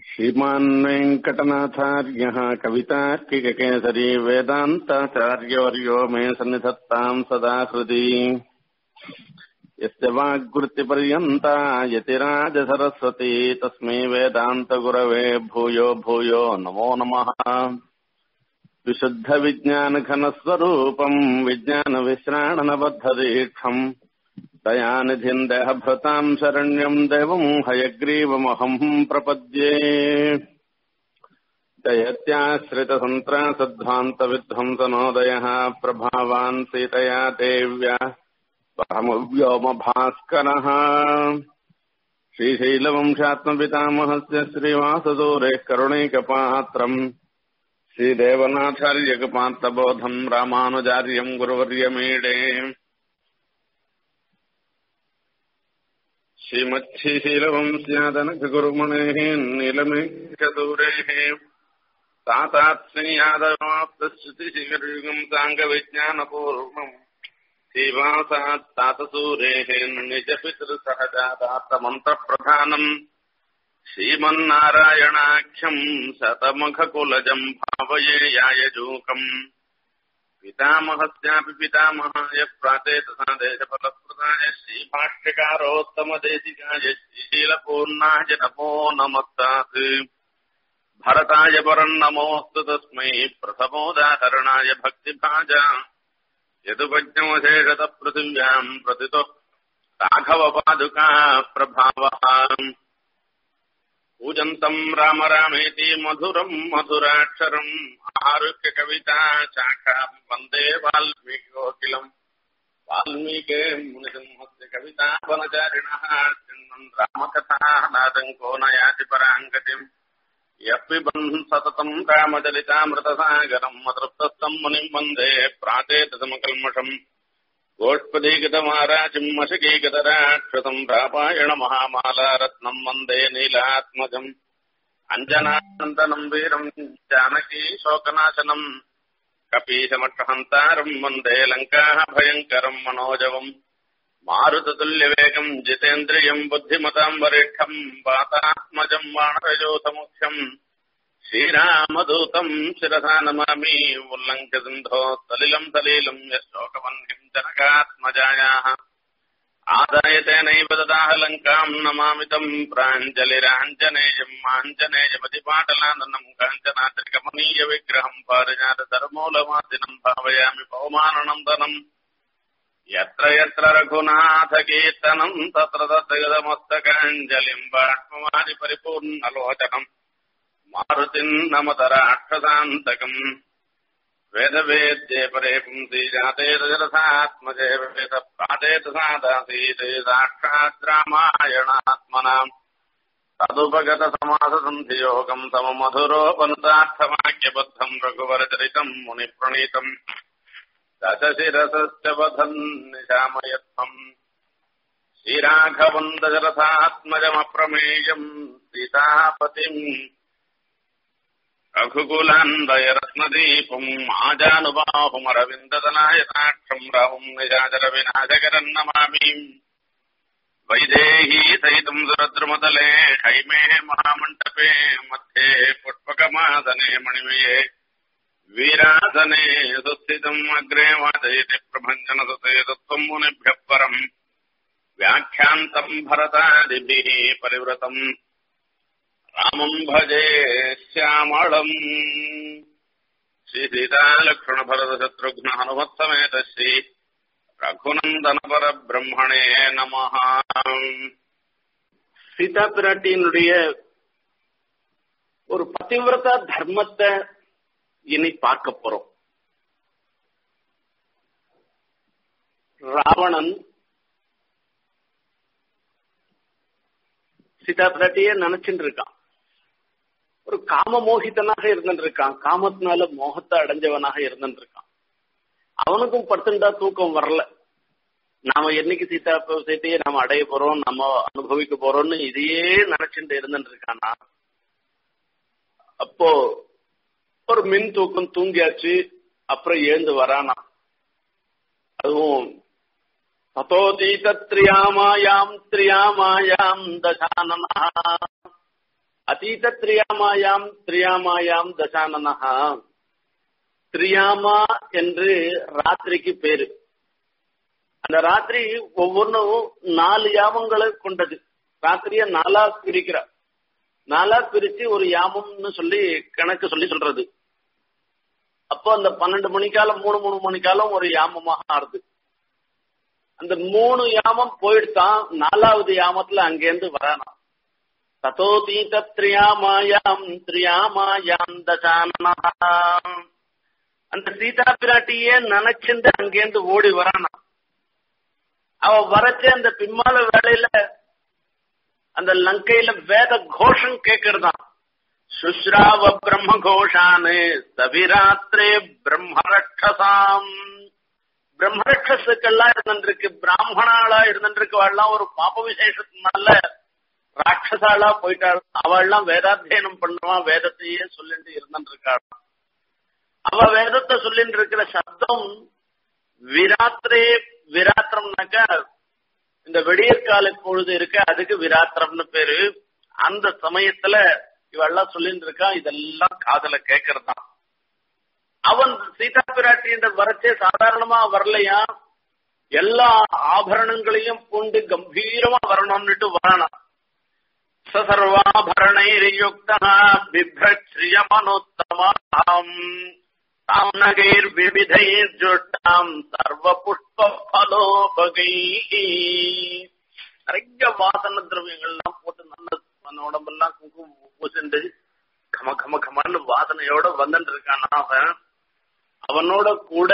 श्रीमान् वेङ्कटनाथार्यः कवितार्किककेसरी वेदान्ताचार्यवर्यो मे सन्निधत्ताम् सदा हृदि यस्य वाग्वृत्तिपर्यन्ता यतिराजसरस्वती तस्मै वेदान्तगुरवे भूयो भूयो नमो नमः विशुद्धविज्ञानघनस्वरूपम् विज्ञानविश्राणनबद्धदीक्षम् दयानिधिम् देहभृताम् शरण्यम् देवम् हयग्रीवमहम् प्रपद्ये जयत्याश्रितसन्त्रासध्वान्तविध्वंसनोदयः प्रभावान् सीतया देव्या परमव्योमभास्करः श्रीशैलवंशात्मपितामहस्य श्रीवासदूरे करुणैकपात्रम् श्रीदेवनाथार्यकपात्रबोधम् रामानुजार्यम् गुरुवर्यमीडे श्रीमच्छीशीलवंस्यादनखगुरुमणेः नीलमेघदूरेः तातात्स्यादवाप्तश्रुतिशिखरयुगम् साङ्गविज्ञानपूर्वम् श्रीवासात् तातसूरेः निजपितृसहजातात्तमन्त्रप्रधानम् श्रीमन्नारायणाख्यम् शतमखकुलजम् भावये यायजूकम् पितामहस्यापि पितामहाय प्राचेतसा देशफलप्रदाय श्रीभाष्यकारोत्तमदेशिकाय श्रीशीलपूर्णाय नमो नमस्तात् भरताय परम् नमोऽस्तु तस्मै प्रथमोदाहरणाय भक्तिभाजा यदुपज्ञमशेषतः पृथिव्याम् प्रतितो राघवपादुका प्रभावः पूजन्तम् राम रामेति मधुरम् मधुराक्षरम् आरुह्य कविता शाखाम् वन्दे वाल्मीकिकोकिलम् वाल्मीके मुनिसिंहस्य कविता वनचारिणः चिन्वन् रामकथाः नादङ्को न याति पराङ्गतिम् यः पिबन् सततम् रामचलितामृतसागरम् अतृप्तस्तम् मुनिम् वन्दे प्राचेतसमकल्मषम् गोष्पदीगतमाराचिम् मशकीगतराक्षसम् रापायण महामालारत्नम् वन्दे नीलात्मजम् अञ्जनानन्दनम् वीरम् जानकी शोकनाशनम् कपीशमक्षहन्तारम् वन्दे लङ्काः भयङ्करम् मनोजवम् मारुततुल्यवेगम् जितेन्द्रियम् बुद्धिमताम् वरिष्ठम् वातात्मजम् वाणरयोधमुख्यम् श्रीरामदूतम् शिरसा नमामि उल्लङ्घ्य सिन्धो सलिलम् सलीलम् यशोकवह्निम् जनकात्मजायाः आदाय तेनैव ददाह लङ्काम् नमामितम् प्राञ्जलिराञ्जनेयम् आञ्जनेयमतिपाटलाननम् काञ्चनात्रिकमनीयविग्रहम् पारिजातधर्मूलमादिनम् भावयामि पवमाननन्दनम् यत्र यत्र रघुनाथकीर्तनम् तत्र तत्र गदमस्तकाञ्जलिम् बाष्पवारि परिपूर्णलोचनम् मारुतिम् नमत राक्षसान्तकम् वेदवेद्ये परे पुंसि जाते रजरथात्मजे वेद प्राचेत सादासीत् साक्षात् रामायणात्मनाम् तदुपगत समाससन्धियोगम् सममधुरोपनुतार्थवाक्यबद्धम् रघुवरचरितम् मुनिप्रणीतम् दशशिरसश्च वधन् निशामयत्वम् श्रीराघवम् दशरथात्मजमप्रमेयम् सीतापतिम् रघुकुलान्वयरत्नदीपम् आजानुबाहुमरविन्ददनायताक्षम् राहुम् निशाचरविनाशकरम् नमामि वैदेही सहितम् सुरद्रुमतले हैमे महामण्डपे मध्ये पुष्पकमासने मणिमये वीरासने सुस्थितम् अग्रे वादयति प्रभञ्जनसुते तत्त्वम् मुनिभ्यः परम् व्याख्यान्तम् भरतादिभिः परिवृतम् रामम् भजे श्यामळम् श्रीसीतालक्ष्मणभरतशत्रुघ्न हनुमत्समेत श्री ரகுநந்தனபரபிரம்மணே நமஹ சீதா பிராட்டியினுடைய ஒரு பதிவிரதா தர்மத்தை இனி பார்க்க போறோம் ராவணன் சீதா பிராட்டியே நினைச்சுட்டு இருக்கான் ஒரு காம மோகிதனாக இருந்துட்டு இருக்கான் காமத்தினால மோகத்தை அடைஞ்சவனாக இருந்துட்டு இருக்கான் அவனுக்கும் படுத்துட்டா தூக்கம் வரல நாம என்னைக்கு சீதா சீத்தையை நாம அடைய போறோம் நம்ம அனுபவிக்க போறோம்னு இதையே நினைச்சுட்டு இருந்துட்டு இருக்கானா அப்போ ஒரு மின் தூக்கம் தூங்கியாச்சு அப்புறம் எழுந்து வரானா அதுவும் ததோதீத திரியாமாயாம் திரியாமாயாம் தசானனா அதீத திரியாமாயாம் திரியாமாயாம் தசானனஹா திரியாமா என்று ராத்திரிக்கு பேரு அந்த ராத்திரி ஒவ்வொன்றும் நாலு யாமங்களை கொண்டது ராத்திரிய நாலா பிரிக்கிறார் நாலா பிரிச்சு ஒரு யாமம்னு சொல்லி கணக்கு சொல்லி சொல்றது அப்போ அந்த பன்னெண்டு மணிக்காலம் மூணு மூணு மணிக்காலம் ஒரு யாமமாக ஆறுது அந்த மூணு யாமம் போயிடுதான் நாலாவது யாமத்துல அங்கேருந்து வரானா ததோ தீத திரியாமாயாம் திரியாமாயாம் தசானா அந்த சீதா பிராட்டியே நினைச்சிருந்து அங்கேருந்து ஓடி வரானா அவ வரச்ச அந்த பிம்மால வேலையில அந்த லங்கையில வேத கோஷம் கேக்குறதான் சுஸ்ராவ பிரம்ம கோஷானு சவிராத்திரே பிரம்மரட்சசாம் பிரம்மரட்சசுக்கெல்லாம் இருந்திருக்கு பிராமணாளா இருந்திருக்கவாள்லாம் ஒரு பாப விசேஷத்தினால ராட்சசாளா போயிட்டாள் அவள்லாம் வேதாத்தியனம் பண்ணுவான் வேதத்தையே சொல்லிட்டு இருந்திருக்காள் அவ வேதத்தை சொல்லிட்டு இருக்கிற சப்தம் விராத்திரே விராத்திரம்னாக்கா இந்த வெடியற்கால பொழுது இருக்க அதுக்கு விராத்திரம்னு பேரு அந்த சமயத்துல இவெல்லாம் சொல்லிட்டு இருக்கா இதெல்லாம் காதல கேட்கறதான் அவன் சீதா பிராட்டின்ற வரச்சே சாதாரணமா வரலையா எல்லா ஆபரணங்களையும் பூண்டு கம்பீரமா வரணும்னுட்டு வரானாம் சர்வாபரணைர்யுக்தா பிப்ரஸ்ரீயமனோத்தமாம் தாம்நகைர் விவிதைர்ஜுட்டாம் சர்வ புஷ்ப பலோபகை நிறைய வாசன திரவியங்கள்லாம் போட்டு நல்ல அந்த உடம்பெல்லாம் குங்குமம் பூசிண்டு கம கம கமன்னு வாசனையோட வந்துட்டு இருக்கான் அவன் அவனோட கூட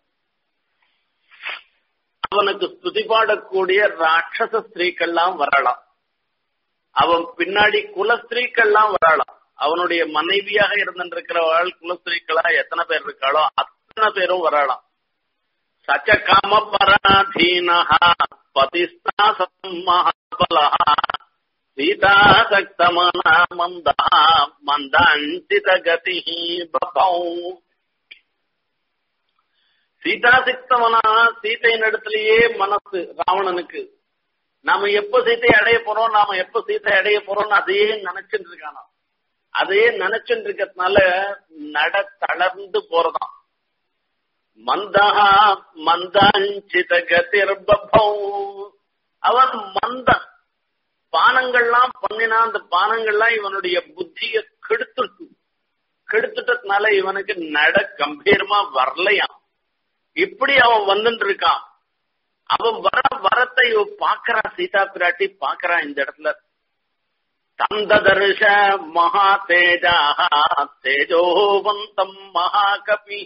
அவனுக்கு ஸ்துதி பாடக்கூடிய ராட்சச ஸ்திரீக்கள்லாம் வரலாம் அவன் பின்னாடி குலஸ்திரீக்கள்லாம் வரலாம் அவனுடைய மனைவியாக இருந்திருக்கிறவள் குலஸ்திரீக்களா எத்தனை பேர் இருக்காளோ அத்தனை பேரும் வரலாம் சச்ச காம பராதீனஹா பதிஸ்தாசம் மகாபலஹா சீதா சக்தமனா மந்தா மந்தாஞ்சித கதி பபௌ சீதா சிக்தமனா சீத்தையின் இடத்திலேயே மனசு ராவணனுக்கு நாம எப்ப சீத்தை அடைய போறோம் நாம எப்ப சீத்தை அடைய போறோம்னு அதையே நினைச்சுட்டு இருக்கானா அதையே நினைச்சுட்டு இருக்கிறதுனால நட தளர்ந்து போறதாம் மந்தஹா மந்தாஞ்சித கதிர்பௌ அவன் மந்தன் பானங்கள்லாம் பண்ணினா அந்த பானங்கள்லாம் இவனுடைய புத்திய கெடுத்துட்டு கெடுத்துட்டதுனால இவனுக்கு நட கம்பீரமா வரலையாம் இப்படி அவன் வந்துட்டு இருக்கான் அவன் வர வரத்தை பாக்குறான் சீதா பிராட்டி பாக்குறான் இந்த இடத்துல தந்ததர்ஷ மகா தேஜா தேஜோவந்தம் மகாகபி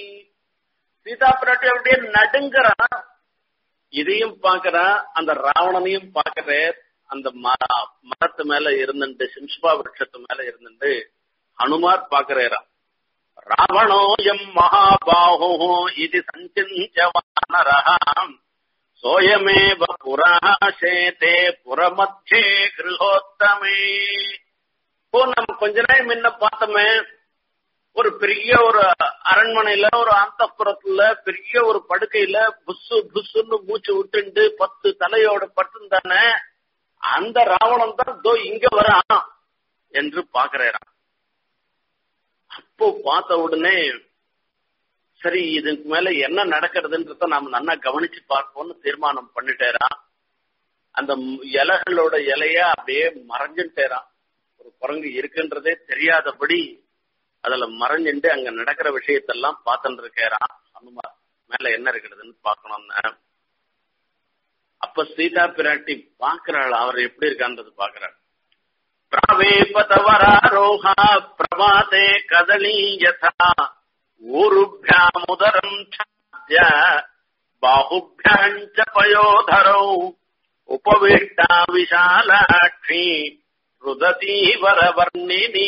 சீதா பிராட்டி அப்படியே நடுங்கிறான் இதையும் பாக்குறான் அந்த ராவணனையும் பாக்குற அந்த மரத்து மேல இருந்துட்டு சிம்ஸ்பா விருட்சத்து மேல இருந்துட்டு ஹனுமார் பாக்குறாராம் ராவணோயம் மகாபாஹோ இது சஞ்சிஞ்ச வானரஹாம் சோயமேவ புராசேதே புறமத்தியே கிருஹோத்தமே இப்போ நம்ம கொஞ்ச நாள் முன்ன பார்த்தோமே ஒரு பெரிய ஒரு அரண்மனையில ஒரு அந்தப்புறத்துல பெரிய ஒரு படுக்கையில புசு புசுன்னு மூச்சு விட்டுண்டு பத்து தலையோட பட்டுந்தானே அந்த ராவணன் தான் தோ இங்க வரான் என்று பாக்குறான் அப்போ பார்த்த உடனே சரி இதுக்கு மேல என்ன நடக்கிறதுன்றத நாம நல்லா கவனிச்சு பார்ப்போம்னு தீர்மானம் பண்ணிட்டேரான் அந்த இலைகளோட இலைய அப்படியே மறைஞ்சுட்டேரான் ஒரு குரங்கு இருக்குன்றதே தெரியாதபடி அதுல மறைஞ்சுட்டு அங்க நடக்கிற விஷயத்தெல்லாம் பார்த்துட்டு இருக்கேரான் ஹனுமார் மேல என்ன இருக்கிறதுன்னு பாக்கணும்னு அப்ப சீதா பிராட்டி பாக்குறாள் அவர் எப்படி இருக்கான்றது பாக்குறாள் प्रावेपतवरारोहा प्रभाते कदली यथा ऊरुभ्यामुदरम् छाद्य बाहुभ्याम् च पयोधरौ उपविष्टा विशालाक्षी रुदती वरवर्णिनी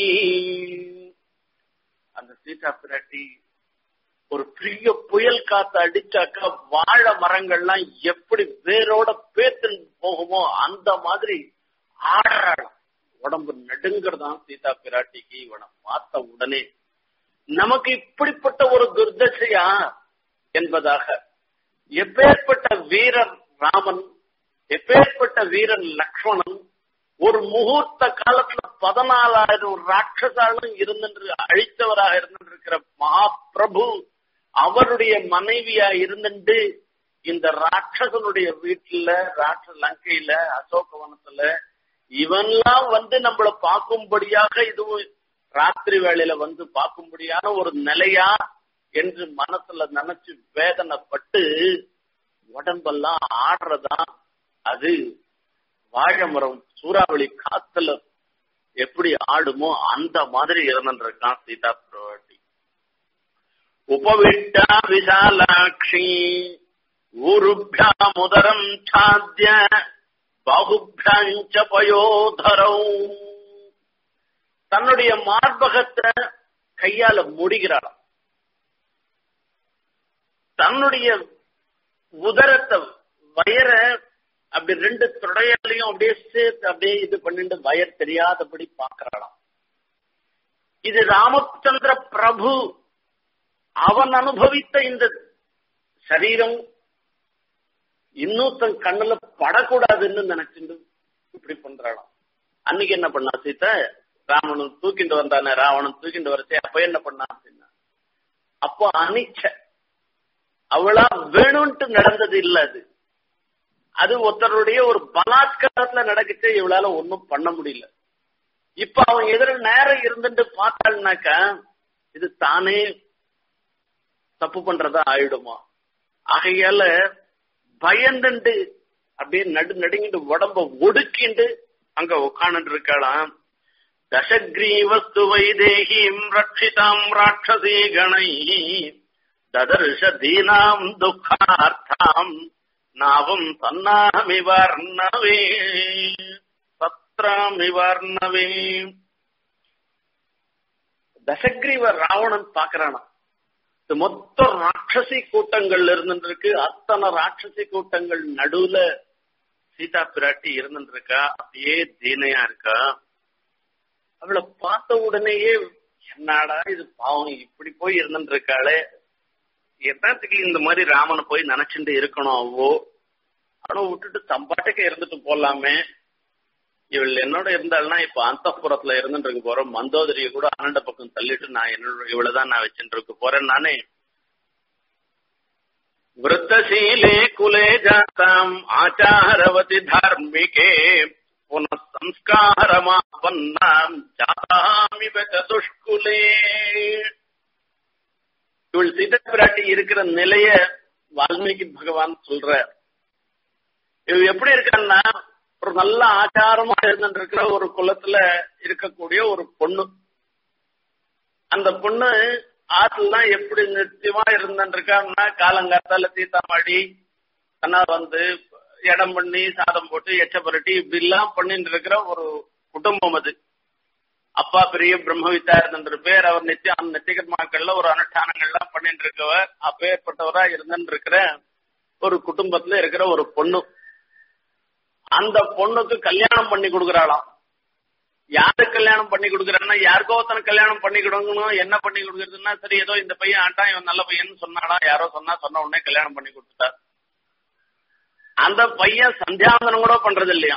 அந்த சீதா பிராட்டி ஒரு பெரிய புயல் காத்து அடிச்சாக்கா வாழை மரங்கள்லாம் எப்படி வேரோட பேத்து போகுமோ அந்த மாதிரி ஆடுறாள் உடம்பு நடுங்கிறதான் சீதா பிராட்டிக்கு இவனை பார்த்த உடனே நமக்கு இப்படிப்பட்ட ஒரு துர்தசையா என்பதாக எப்பேற்பட்ட வீரர் ராமன் எப்பேற்பட்ட வீரன் லக்ஷ்மணன் ஒரு முகூர்த்த காலத்துல பதினாலாயிரம் ராட்சசாலும் இருந்துட்டு அழித்தவராக இருந்திருக்கிற மகாபிரபு அவருடைய மனைவியா இருந்துட்டு இந்த ராட்சசனுடைய வீட்டுல ராட்ச லங்கையில அசோகவனத்துல இவன்லாம் வந்து நம்மள பார்க்கும்படியாக இதுவும் ராத்திரி வேளையில வந்து பார்க்கும்படியான ஒரு நிலையா என்று மனசுல நினைச்சு வேதனைப்பட்டு உடம்பெல்லாம் ஆடுறதா அது வாழை மரம் சூறாவளி காத்துல எப்படி ஆடுமோ அந்த மாதிரி இருந்திருக்கான் சீதா பிராட்டி உபவிட்டா விசாலாட்சி ஊருபியாமுதரம் சாத்திய பாகுபியாஞ்ச பயோதரம் தன்னுடைய மார்பகத்தை கையால முடிகிறாளாம் தன்னுடைய உதரத்தை வயர அப்படி ரெண்டு தொடையாலையும் அப்படியே சேர்த்து அப்படியே இது பண்ணிட்டு வயர் தெரியாதபடி பாக்குறாளாம் இது ராமச்சந்திர பிரபு அவன் அனுபவித்த இந்த சரீரம் இன்னொருத்தன் கண்ணுல படக்கூடாதுன்னு நினைச்சுட்டு இப்படி பண்றாளாம் அன்னைக்கு என்ன பண்ணா சீத்த ராவணன் தூக்கிட்டு வந்தானே ராவணன் தூக்கிட்டு வரச்சே அப்ப என்ன பண்ணா அப்படின்னா அப்போ அனிச்ச அவளா வேணும்ட்டு நடந்தது இல்ல அது அது ஒருத்தருடைய ஒரு பலாத்காரத்துல நடக்குச்சு இவளால ஒன்னும் பண்ண முடியல இப்ப அவன் எதிர நேரம் இருந்துட்டு பார்த்தாள்னாக்கா இது தானே தப்பு பண்றதா ஆயிடுமா ஆகையால பயந்துண்டு அப்படியே நடு நடுங்கிட்டு உடம்ப ஒடுக்கிண்டு அங்க உட்காந்து இருக்கலாம் தசக்ரீவஸ்து வைதேகிம் ரட்சிதாம் ராட்சசீ கணை ததர்ஷ தீனாம் துக்கார்த்தாம் நாவும் தன்னாமிவர்ணவே சத்ராமிவர்ணவே தசக்ரீவ ராவணன் பாக்குறானா இது மொத்த ராட்சசி கூட்டங்கள்ல இருந்துருக்கு அத்தனை ராட்சசி கூட்டங்கள் நடுவுல சீதா பிராட்டி இருந்துருக்கா அப்படியே தீனையா இருக்கா அவளை பார்த்த உடனேயே என்னடா இது பாவம் இப்படி போய் இருந்துட்டு இருக்காளே என்னத்துக்கு இந்த மாதிரி ராமனை போய் நினைச்சுட்டு இருக்கணும் அவ்வோ ஆனா விட்டுட்டு தம்பாட்டுக்கு இருந்துட்டு போலாமே இவள் என்னோட இருந்தாள்னா இப்ப அந்த இருந்துட்டு இருக்க போறேன் மந்தோதரிய கூட அனண்ட பக்கம் தள்ளிட்டு நான் என்னோட இவ்வளவுதான் நான் வச்சுட்டு இருக்க போறேன் நானே விருத்தசீலே குலே ஜாத்தாம் ஆச்சாரவதி தார்மிகே புனః சம்ஸ்காரமாபன்னாம் ஜாதாமிவ சதுஷ்குலே இவள் சீத பிராட்டி இருக்கிற நிலைய வால்மீகி பகவான் சொல்ற இவ எப்படி இருக்கான்னா ஒரு நல்ல ஆச்சாரமா இருந்துட்டு இருக்கிற ஒரு குலத்துல இருக்கக்கூடிய ஒரு பொண்ணு அந்த பொண்ணு ஆற்றுலாம் எப்படி நிச்சயமா இருந்துட்டு இருக்கான்னா காலங்காத்தால தீத்தாமாடி அண்ணா வந்து இடம் பண்ணி சாதம் போட்டு எச்ச புரட்டி இப்படி எல்லாம் பண்ணிட்டு இருக்கிற ஒரு குடும்பம் அது அப்பா பெரிய பிரம்மவித்தா இருந்துட்டு பேர் அவர் நித்தியம் நித்தியகர்மாக்கள்ல ஒரு அனுஷ்டானங்கள்லாம் பண்ணிட்டு இருக்கவர் அப்பேற்பட்டவரா இருந்துட்டு இருக்கிற ஒரு குடும்பத்துல இருக்கிற ஒரு பொண்ணு அந்த பொண்ணுக்கு கல்யாணம் பண்ணி கொடுக்கறாளாம் யாரு கல்யாணம் பண்ணி கொடுக்கறான்னா யாருக்கோ ஒருத்தனை கல்யாணம் பண்ணி கொடுக்கணும் என்ன பண்ணி கொடுக்கறதுன்னா சரி ஏதோ இந்த பையன் ஆட்டா இவன் நல்ல பையன் சொன்னாடா யாரோ சொன்னா சொன்ன உடனே கல்யாணம் பண்ணி கொடுத்துட்டார் அந்த பையன் சந்தியாவந்தனம் கூட பண்றது இல்லையா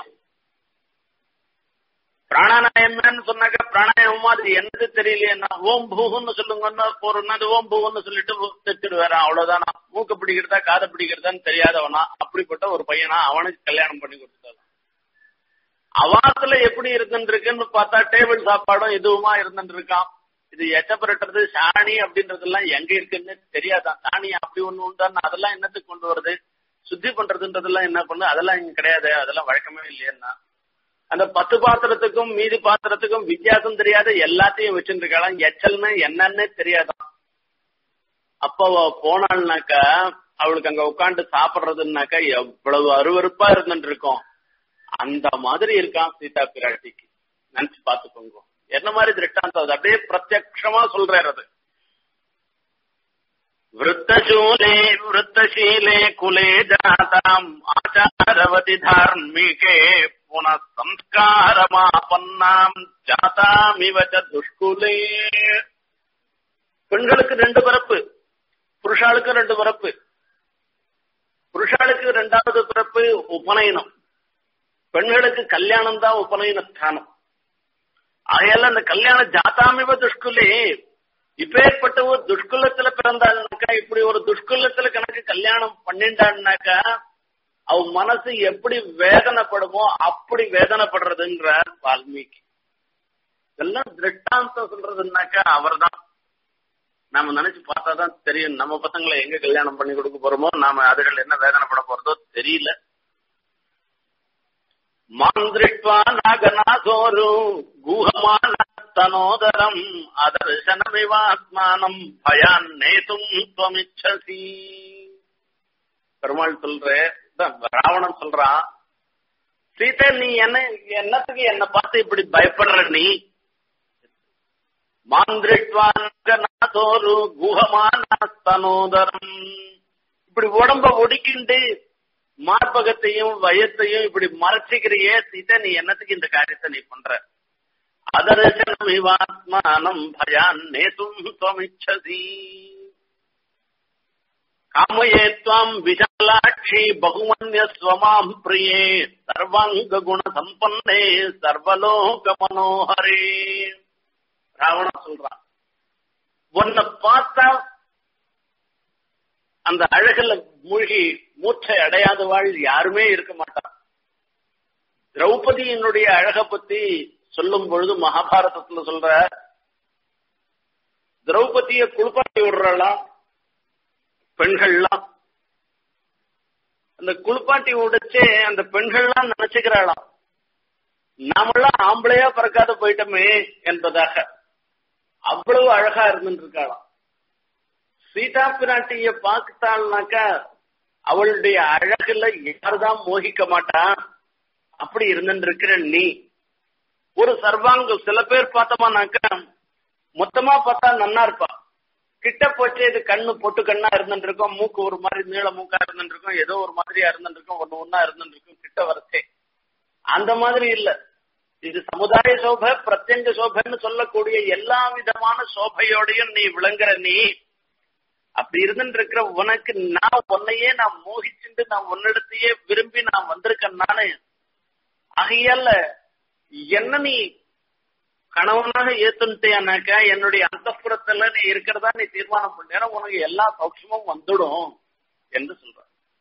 பிராணாயாமன்னு சொன்னாக்க பிராணாயாமம் மாதிரி என்னது தெரியலையா ஓம் பூகுன்னு சொல்லுங்கன்னா போறோம்னா அது ஓம் பூகுன்னு சொல்லிட்டு தைச்சிடுவாரான் அவ்வளவுதானா மூக்க பிடிக்கிறதா காதை பிடிக்கிறதான்னு தெரியாதவனா அப்படிப்பட்ட ஒரு பையனா அவனுக்கு கல்யாணம் பண்ணி கொடுத்தாரு அவாத்துல எப்படி இருந்துருக்குன்னு பார்த்தா டேபிள் சாப்பாடும் இதுவுமா இருந்துட்டு இருக்கான் இது எச்சப்பரட்டுறது சாணி அப்படின்றதெல்லாம் எங்க இருக்குன்னு தெரியாதான் சாணி அப்படி ஒண்ணு உண்டான்னு அதெல்லாம் என்னத்துக்கு கொண்டு வருது சுத்தி பண்றதுன்றதெல்லாம் என்ன பண்ணு அதெல்லாம் இங்க கிடையாது அதெல்லாம் வழக்கமே இல்லையா அந்த பத்து பாத்திரத்துக்கும் மீதி பாத்திரத்துக்கும் வித்தியாசம் தெரியாத எல்லாத்தையும் வச்சுட்டு இருக்கலாம் எச்சல்னு என்னன்னு தெரியாதான் அப்ப போனாள்னாக்கா அவளுக்கு அங்க உட்காந்து சாப்பிடுறதுனாக்கா எவ்வளவு அருவறுப்பா இருந்துட்டு இருக்கோம் அந்த மாதிரி இருக்கான் சீதா பிராட்டிக்கு நினைச்சு பாத்துக்கோங்க என்ன மாதிரி திருஷ்டாந்தம் அது அப்படியே பிரத்யக்ஷமா சொல்றாரு அது वृत्तशूले वृत्तशीले कुले जाताम् आचारवति धार्मिके पुनः संस्कारमापन्नाम् जातामिव च துஷ்குலே பெண்களுக்கு ரெண்டு பிறப்பு புருஷாளுக்கு ரெண்டு பிறப்பு புருஷாளுக்கு ரெண்டாவது பிறப்பு உபநயனம் பெண்களுக்கு கல்யாணம் தான் உபநயன ஸ்தானம் ஆகையால அந்த கல்யாண ஜாத்தாமிவ துஷ்குலே இப்பேற்பட்ட ஒரு துஷ்குலத்துல பிறந்தாள்னாக்கா இப்படி ஒரு துஷ்குலத்துல கணக்கு கல்யாணம் பண்ணிண்டான்னாக்கா அவ மனசு எப்படி வேதனைப்படுமோ அப்படி வேதனைப்படுறதுன்ற வால்மீகி இதெல்லாம் திருஷ்டாந்தம் சொல்றதுன்னாக்கா அவர்தான் நாம நினைச்சு பார்த்தாதான் தெரியும் நம்ம பசங்களை எங்க கல்யாணம் பண்ணி கொடுக்க போறோமோ நாம அதுகள் என்ன வேதனைப்பட போறதோ தெரியல மாந்திரிட்வா நாகநாதோரு கூஹமான தனோதரம் அதர்சனமிவாத்மானம் பயான் நேதும் துவமிச்சசி பெருமாள் சொல்ற ராவணன் சொல்றான் சீதை நீ என்ன என்னத்துக்கு என்ன பார்த்து இப்படி பயப்படுற நீ மாந்திரிட்வானோரு குஹமான தனோதரம் இப்படி உடம்ப ஒடிக்கிண்டு மார்பகத்தையும் வயத்தையும் இப்படி மறைச்சிக்கிறியே சீதை நீ என்னத்துக்கு இந்த காரியத்தை நீ பண்ற அதர்சனம் இவாத்மானம் பயான் நேதும் துவமிச்சதி காமயே துவாம் விஷாலாட்சி பகுமன்ய ஸ்வமாம் பிரியே சர்வாங்க குண சம்பன்னே சர்வலோக மனோகரே ராவணன் சொல்றான் உன்னை பார்த்தா அந்த அழகுல மூழ்கி மூச்சை அடையாதவாள் யாருமே இருக்க மாட்டான் திரௌபதியினுடைய அழக பத்தி சொல்லும் பொழுது மகாபாரதத்துல சொல்ற திரௌபதிய குளிப்பாட்டி விடுறாளாம் பெண்கள்லாம் அந்த குளிப்பாட்டி உடைச்சே அந்த பெண்கள்லாம் நினைச்சுக்கிறாளாம் நாமெல்லாம் ஆம்பளையா பிறக்காத போயிட்டோமே என்பதாக அவ்வளவு அழகா இருந்துட்டு இருக்காளாம் சீதா பிராட்டிய பார்த்தாள்னாக்கா அவளுடைய அழகுல யாருதான் மோகிக்க மாட்டா அப்படி இருந்துட்டு இருக்கிற நீ ஒரு சர்வாங்கம் சில பேர் பார்த்தோமானாக்கா மொத்தமா பார்த்தா நன்னா இருப்பா கிட்ட போச்சு இது கண்ணு பொட்டு கண்ணா இருந்துட்டு இருக்கும் மூக்கு ஒரு மாதிரி நீள மூக்கா இருந்துட்டு இருக்கும் ஏதோ ஒரு மாதிரியா இருந்துட்டு இருக்கும் ஒண்ணு ஒன்னா இருந்துட்டு இருக்கும் கிட்ட வரச்சே அந்த மாதிரி இல்ல இது சமுதாய சோபை பிரத்யங்க சோபைன்னு சொல்லக்கூடிய எல்லா விதமான சோபையோடையும் நீ விளங்குற நீ அப்படி இருந்துட்டு இருக்கிற உனக்கு நான் உன்னையே நான் மோகிச்சுட்டு நான் உன்னிடத்தையே விரும்பி நான் வந்திருக்கேன் நானு ஆகையால என்ன நீ கணவனாக ஏத்துட்டேனாக்கா என்னுடைய அந்தப்புறத்துல நீ இருக்கிறதா நீ தீர்மானம் பண்ண உனக்கு எல்லா சௌட்சமும் வந்துடும் என்று சொல்ற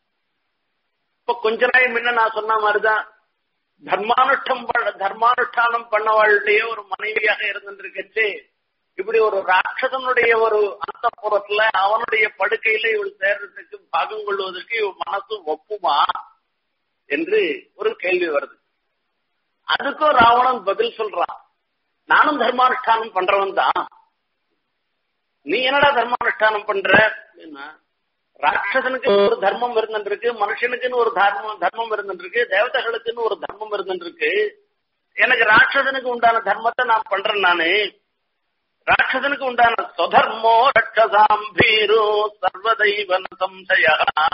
இப்ப கொஞ்ச நாள் முன்ன நான் சொன்ன மாதிரிதான் தர்மானுஷ்டம் தர்மானுஷ்டானம் பண்ணவாளுடைய ஒரு மனைவியாக இருந்துருக்கச்சு இப்படி ஒரு ராட்சசனுடைய ஒரு அந்தப்புறத்துல அவனுடைய படுக்கையில இவள் சேர்றதுக்கு பாகம் கொள்வதற்கு இவள் மனசு ஒப்புமா என்று ஒரு கேள்வி வருது அதுக்கும் ராவணன் பதில் சொல்றான் நானும் தர்மானுஷ்டானம் பண்றவன் தான் நீ என்னடா தர்மானுஷ்டானம் பண்ற அப்படின்னா ராட்சசனுக்கு ஒரு தர்மம் இருந்துருக்கு மனுஷனுக்குன்னு ஒரு தர்மம் தர்மம் இருந்துருக்கு தேவதைகளுக்குன்னு ஒரு தர்மம் இருந்துருக்கு எனக்கு ராட்சசனுக்கு உண்டான தர்மத்தை நான் பண்றேன் நானு ராட்சசனுக்கு உண்டான சொதர்மோ ரட்சசாம் பீரோ சர்வதைவன சம்சய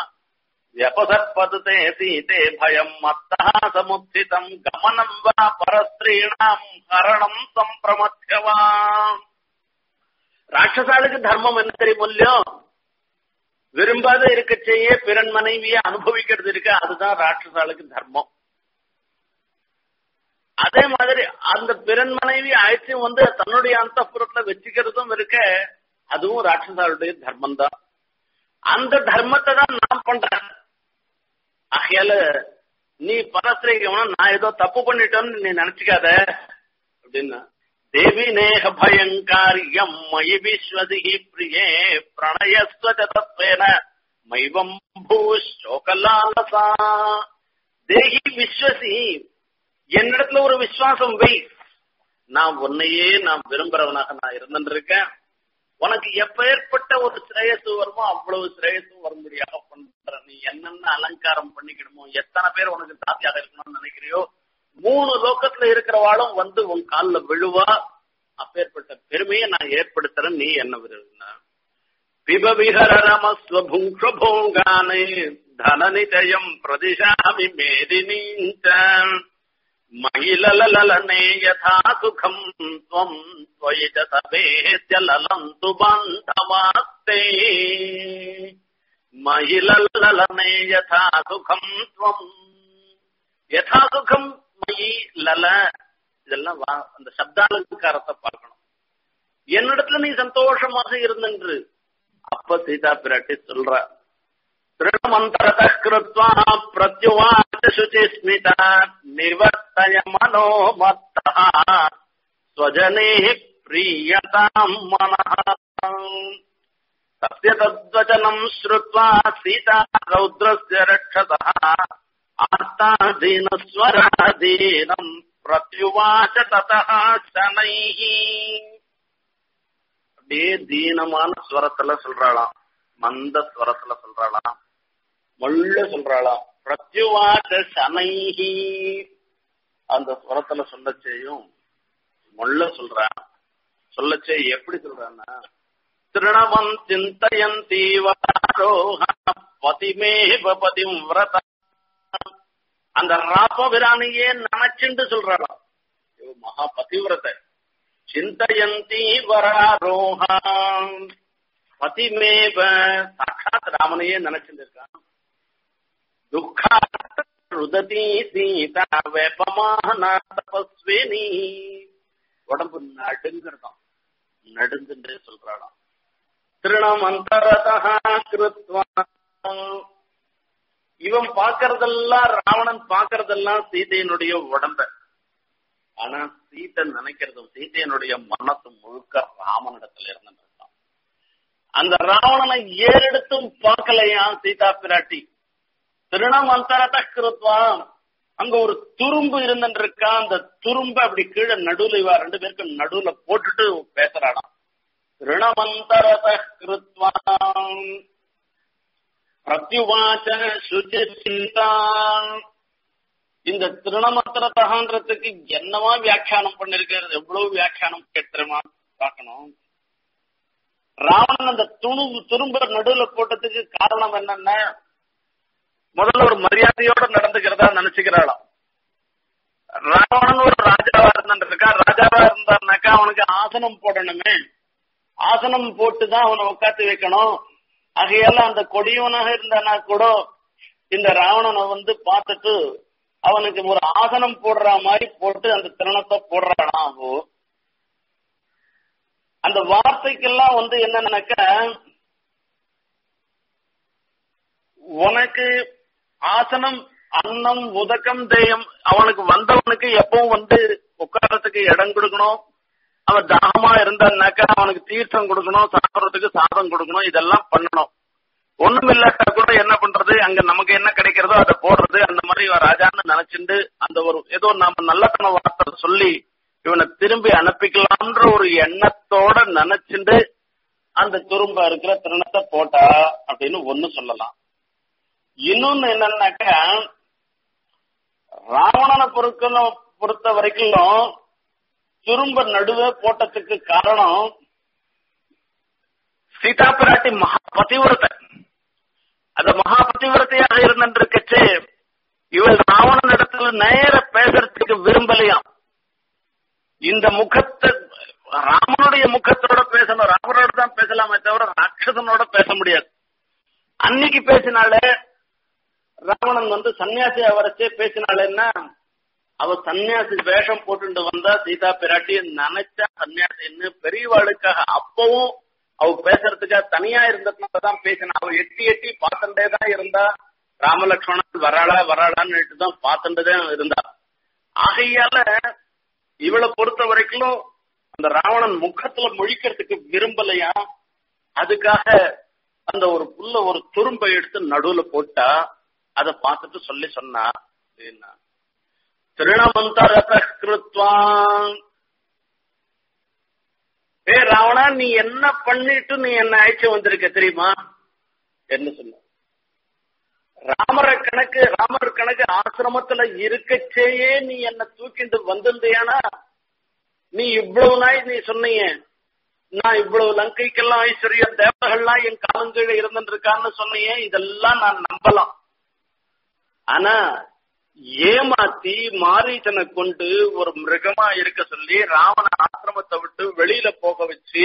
व्यपसर्पतते सीते भयम् मत्तः समुत्थितम् गमनम् वा परस्त्रीणाम् हरणम् सम्प्रमथ्य वा ராட்சசாளுக்கு தர்மம் என்ன தெரியுமில்லையோ விரும்பாத இருக்கச்சேயே பிறன் மனைவியை அனுபவிக்கிறது இருக்கு அதுதான் ராட்சசாளுக்கு தர்மம் அதே மாதிரி அந்த பிறன் மனைவி அழைச்சி வந்து தன்னுடைய அந்த புறத்துல வச்சுக்கிறதும் இருக்க அதுவும் ராட்சசாளுடைய தர்மம் தான் அந்த தர்மத்தை தான் நான் பண்றேன் ஆகையால நீ பரஸ்திரிக்கணும் நான் ஏதோ தப்பு பண்ணிட்டோன்னு நீ நினைச்சுக்காத அப்படின்னா தேவி நேக பயங்காரியம் மயி விஸ்வதி பிரியே பிரணயஸ்வதத்வேன மைவம் பூஷோகலாலசா தேகி விஸ்வசி என்னிடத்துல ஒரு விசுவாசம் வை நான் உன்னையே நான் விரும்புறவனாக நான் இருந்துருக்கேன் உனக்கு எப்பேற்பட்ட ஒரு சிரேயசு வருமோ அவ்வளவு சிரேயசும் வரும்படியாக பண்ற நீ என்னென்ன அலங்காரம் பண்ணிக்கணுமோ எத்தனை பேர் உனக்கு சாத்தியாக இருக்கணும்னு நினைக்கிறியோ மூணு லோக்கத்துல இருக்கிறவாளும் வந்து உன் காலில் விழுவா அப்பேற்பட்ட பெருமையை நான் ஏற்படுத்துறேன் நீ என்ன விரும்பின பிபவிஹரமஸ்வபுங்ஷபோங்கானே தனநிதயம் பிரதிஷாமி மேதினீஞ்ச महिलललने यथा सुखम् त्वम् त्वयि च सभेत्य ललन्तु बान्धवास्ते महिलललने यथा सुखम् त्वम् யதாசுகம் மயி லல இதெல்லாம் வா அந்த சப்தாலங்காரத்தை பார்க்கணும் என்னிடத்துல நீ சந்தோஷமாக இருந்தென்று அப்ப சீதா பிராட்டி சொல்ற திருணமந்தரத கிருத்வா பிரத்யுவாச்ச சுச்சிஸ்மிதா நிவர்த்தய மனோமத்தா ஸ்வஜனே பிரியதாம் மனः तस्य तद्वचनम् श्रुत्वा सीता रौद्रस्य रक्षतः आर्ताधीनस्वराधीनम् प्रत्युवाच ततः शनैः அப்படியே தீனமான ஸ்வரத்துல சொல்றாளாம் மந்த ஸ்வரத்துல சொல்றாளாம் மொள்ள சொல்றாளாம் பிரத்யுவாச்ச சனைஹி அந்த ஸ்வரத்துல சொல்லச்சேயும் மொள்ள சொல்றான் சொல்லச்சே எப்படி சொல்றான்னா திருணமம் சிந்தயந்தீவாரோஹ பதிமேவ பதிம் விரத அந்த ராபவிராணியே நினைச்சுண்டு சொல்றாளாம் இவ மகா பதிவிரத சிந்தயந்தி வராரோஹ பதிமேவ சாட்சாத் ராமனையே நினைச்சுட்டு இருக்கான் துக்கா ருததி சீதா வேப்பமான தபஸ்வினி உடம்பு நடுங்கிறதாம் நடுங்குன்றே சொல்றாளாம் திருணமந்தரதா கிருத்வா இவன் பாக்குறதெல்லாம் ராவணன் பாக்குறதெல்லாம் சீதையினுடைய உடம்ப ஆனா சீத்தை நினைக்கிறதும் சீதையினுடைய மனசு முழுக்க ராமனிடத்துல இருந்துருக்கான் அந்த ராவணனை ஏறெடுத்தும் பார்க்கலையா சீதா பிராட்டி திருணமந்தரத கிருத்வா அங்க ஒரு துரும்பு இருந்துருக்கா அந்த துரும்ப அப்படி கீழே நடுவுல இவா ரெண்டு பேருக்கும் நடுவுல போட்டுட்டு பேசுறாடாம் ऋणमन्तरतः कृत्वा பிரத்யுவாச்ச சுச்சிந்தா இந்த திருணமத்திரத்தகன்றதுக்கு என்னவா வியாக்கியானம் பண்ணிருக்கிறது எவ்வளவு வியாக்கியானம் கேட்டுமா பார்க்கணும் ராவணன் அந்த துணு துரும்ப நடுவுல போட்டதுக்கு காரணம் என்னன்னா முதல்ல ஒரு மரியாதையோட நடந்துக்கிறதா நினைச்சுக்கிறாளாம் ராவணன் ஒரு ராஜாவா இருந்துருக்கா ராஜாவா இருந்தாருனாக்கா அவனுக்கு ஆசனம் போடணுமே ஆசனம் போட்டுதான் அவனை உட்காந்து வைக்கணும் ஆகையால அந்த கொடியவனாக இருந்தானா கூட இந்த ராவணனை வந்து பார்த்துட்டு அவனுக்கு ஒரு ஆசனம் போடுற மாதிரி போட்டு அந்த திறனத்தை போடுறானா அவோ அந்த வார்த்தைக்கெல்லாம் வந்து என்னன்னாக்க உனக்கு ஆசனம் அன்னம் உதக்கம் தேயம் அவனுக்கு வந்தவனுக்கு எப்பவும் வந்து உட்காரத்துக்கு இடம் கொடுக்கணும் அவன் தாகமா இருந்தான்னாக்கா அவனுக்கு தீர்த்தம் கொடுக்கணும் சாப்பிடறதுக்கு சாதம் கொடுக்கணும் இதெல்லாம் பண்ணணும் ஒண்ணும் இல்லாட்டா கூட என்ன பண்றது அங்க நமக்கு என்ன கிடைக்கிறதோ அதை போடுறது அந்த மாதிரி இவன் ராஜான்னு நினைச்சுண்டு அந்த ஒரு ஏதோ நாம நல்லத்தன வார்த்தை சொல்லி இவனை திரும்பி அனுப்பிக்கலாம்ன்ற ஒரு எண்ணத்தோட நினைச்சுண்டு அந்த துரும்ப இருக்கிற திருணத்தை போட்டா அப்படின்னு ஒண்ணு சொல்லலாம் இன்னொன்னு என்னன்னாக்கா ராவணனை பொறுக்கணும் பொறுத்த வரைக்கும் துரும்ப நடுவே போட்டதுக்கு காரணம் சீதா பிராட்டி மகா பதிவிரத்தை அந்த மகா பதிவிரத்தையாக இருந்திருக்கச்சு இவள் ராவணன் இடத்துல நேர பேசுறதுக்கு விரும்பலையாம் இந்த முகத்தை ராமனுடைய முகத்தோட பேசணும் ராமனோட தான் பேசலாமே தவிர ராட்சசனோட பேச முடியாது அன்னைக்கு பேசினாலே ராவணன் வந்து சன்னியாசியா வரைச்சே பேசினாலேன்னா அவ சன்னியாசி வேஷம் போட்டுட்டு வந்தா சீதா பிராட்டி நினைச்சா சன்னியாசின்னு பெரியவாளுக்காக அப்பவும் அவ பேசுறதுக்காக தனியா இருந்ததுனாலதான் பேசினா அவ எட்டி எட்டி பார்த்துட்டே தான் இருந்தா ராமலட்சுமணன் வராளா வராளான்னு தான் பார்த்துட்டே இருந்தா ஆகையால இவளை பொறுத்த வரைக்கும் அந்த ராவணன் முகத்துல முழிக்கிறதுக்கு விரும்பலையா அதுக்காக அந்த ஒரு புல்ல ஒரு துரும்பை எடுத்து நடுவுல போட்டா அதை பார்த்துட்டு சொல்லி சொன்னா அப்படின்னா திருணமந்தரத கிருத்வா ஏ ராவணா நீ என்ன பண்ணிட்டு நீ என்ன அழைச்சு வந்திருக்க தெரியுமா என்ன சொன்ன ராமர கணக்கு ராமர் கணக்கு ஆசிரமத்துல இருக்கச்சேயே நீ என்ன தூக்கிட்டு வந்திருந்தியானா நீ இவ்வளவு நாய் நீ சொன்னீங்க நான் இவ்வளவு லங்கைக்கெல்லாம் ஐஸ்வர்யம் தேவர்கள்லாம் என் காலங்கீழ இருந்துருக்கான்னு சொன்னீங்க இதெல்லாம் நான் நம்பலாம் ஆனா ஏமாத்தி மாரீச்சனை கொண்டு ஒரு மிருகமா இருக்க சொல்லி ராவண ஆசிரமத்தை விட்டு வெளியில போக வச்சு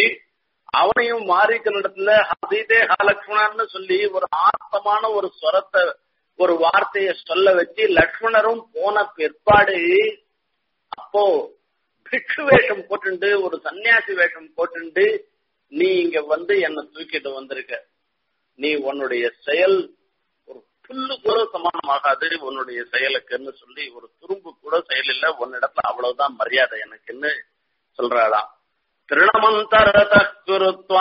அவனையும் மாரீச்சனிடத்துல ஹசீதே ஹலக்ஷ்மணான்னு சொல்லி ஒரு ஆர்த்தமான ஒரு ஸ்வரத்தை ஒரு வார்த்தையை சொல்ல வச்சு லக்ஷ்மணரும் போன பிற்பாடு அப்போ பிக்ஷு வேஷம் போட்டுண்டு ஒரு சன்னியாசி வேஷம் போட்டுண்டு நீ இங்க வந்து என்ன தூக்கிட்டு வந்திருக்க நீ உன்னுடைய செயல் ஒரு புல்லு கூட சமானமாகாது உன்னுடைய செயலுக்குன்னு சொல்லி ஒரு துரும்பு கூட செயல் இல்ல உன்னிடத்துல அவ்வளவுதான் மரியாதை எனக்குன்னு சொல்றாளாம் திருணமந்தரத குருத்வா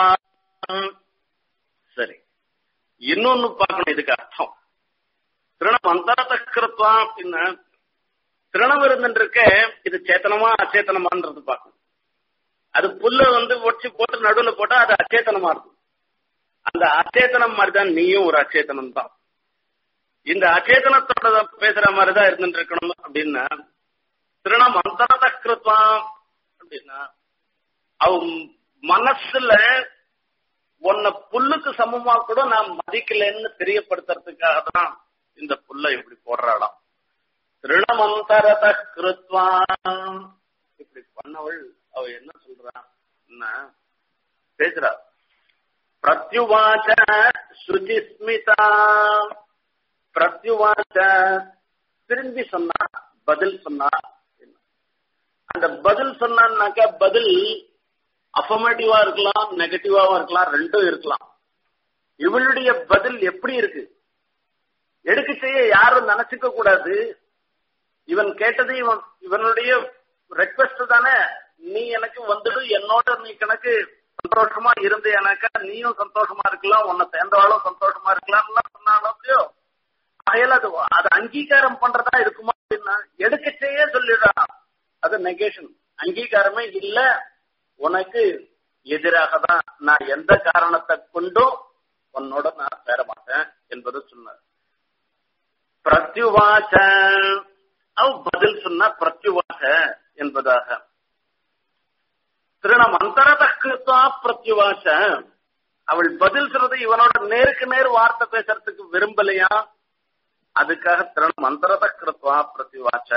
சரி இன்னொன்னு பார்க்கணும் இதுக்கு அர்த்தம் திருணமந்தரத கிருத்வா அப்படின்னா திருணம் இருந்துருக்க இது சேத்தனமா அச்சேத்தனமான்றது பார்க்கணும் அது புல்ல வந்து ஒடிச்சு போட்டு நடுவுல போட்டா அது அச்சேத்தனமா இருக்கும் அந்த அச்சேதனம் மாதிரிதான் நீயும் ஒரு அச்சேதனம் தான் இந்த அச்சேதனத்தோட பேசுற மாதிரிதான் இருந்துட்டு இருக்கணும் அப்படின்னா திருணம் அந்தரத கிருத்வா அப்படின்னா அவன் மனசுல உன்னை புல்லுக்கு சமமா கூட நான் மதிக்கலன்னு தெரியப்படுத்துறதுக்காக தான் இந்த புல்லை இப்படி போடுறாளாம் திருணமந்தரத கிருத்வா இப்படி பண்ணவள் அவ என்ன சொல்றான் பேசுறா பிரத்யுவாச்ச சுஜிஸ்மிதா பிரத்யுவாச்ச திரும்பி சொன்னா பதில் சொன்னா அந்த பதில் சொன்னான்னாக்கா பதில் அஃபர்மேட்டிவா இருக்கலாம் நெகட்டிவாவும் இருக்கலாம் ரெண்டும் இருக்கலாம் இவளுடைய பதில் எப்படி இருக்கு எடுக்க செய்ய யாரும் நினைச்சுக்க கூடாது இவன் கேட்டது இவன் இவனுடைய ரெக்வஸ்ட் தானே நீ எனக்கு வந்துடு என்னோட நீ கணக்கு சந்தோஷமா இருந்து எனக்கா நீயும் சந்தோஷமா இருக்கலாம் உன்னை சேர்ந்தவாளும் சந்தோஷமா இருக்கலாம்லாம் சொன்னாலும் அதையில அது அது அங்கீகாரம் பண்றதா இருக்குமா அப்படின்னா எடுக்கச்சேயே சொல்லிடுறான் அது நெகேஷன் அங்கீகாரமே இல்ல உனக்கு எதிராக தான் நான் எந்த காரணத்தை கொண்டும் உன்னோட நான் சேர மாட்டேன் என்பது சொன்னார் பிரத்யுவாச்ச அவ் பதில் சொன்ன பிரத்யுவாச்ச என்பதாக திருணம் அந்தரத கிருத்தா பிரத்யுவாச்ச அவள் பதில் சொல்றது இவனோட நேருக்கு நேர் வார்த்தை பேசுறதுக்கு விரும்பலையா அதுக்காக திருணம் அந்தரத கிருத்வா பிரத்யுவாச்ச